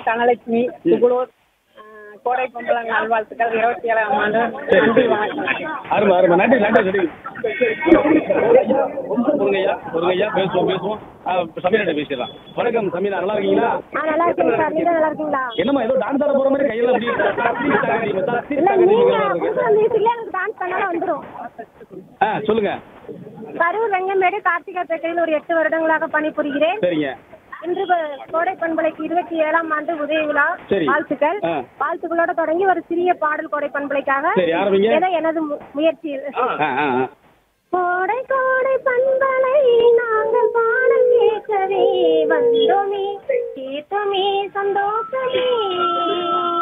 தனலட்சுமி புகழூர் ஆஹ் கோடை பொங்கல் நல்வாழ்த்துக்கள் இருபத்தி ஏழாம் ஆண்டு நன்றி வணக்கம் அருமை அருமை நன்றி நன்றி நன்றி பொறுங்கய்யா பொறுங்கய்யா பேசுவோம் பேசுவோம் ஆ, சமீராட்ட பேசிடலாம் வணக்கம் சமீரா நல்லா இருக்கீங்களா ஆ நல்லா இருக்கேன் சார் நீங்க நல்லா இருக்கீங்களா என்னம்மா ஏதோ டான்ஸ் ஆட போற மாதிரி கையில அப்படி தட்டி தட்டி தட்டி இல்ல தட்டி நீங்க இருக்கு. புதுசா மியூசிக்ல எனக்கு டான்ஸ் பண்ணாலும் வந்துரும் ஆ சொல்லுங்க கரூர் வெங்கமேடு கார்த்திகா பேக்கரியில் ஒரு எட்டு வருடங்களாக பணிபுரிகிறேன் சரிங்க இன்று ப- கோடை பண்பலைக்கு இருபத்தி ஏழாம் ஆண்டு உதய விழா சரி. வாழ்த்துக்கள் ஆ. வாழ்த்துக்களோட தொடங்கி ஒரு சிறிய பாடல் கோடை பண்பலைக்காக சரி, ஆரம்பிங்க. ஏதோ எனது மு- முயற்சி ஆ ஆ ஆ கோடை கோடை பண்பலை நாங்கள் பாடல் கேட்கவே வந்தோமே கேட்டோமே சந்தோஷமே